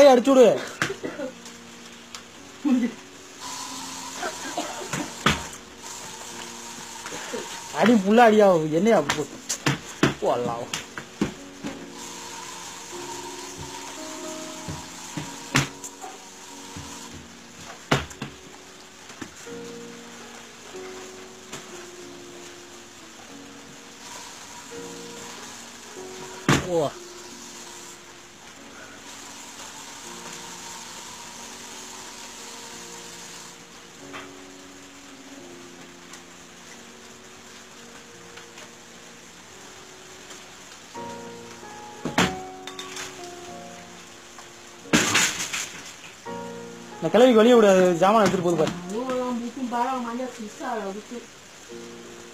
வாயை அடிச்சு விடு அடி புள்ள அடியா என்னையா போடலாம் ஓ இந்த கிளவிக்கு வெளியே விடாது ஜாமான் எடுத்துட்டு போகுது பாரு Lu orang bikin barang banyak susah lah gitu.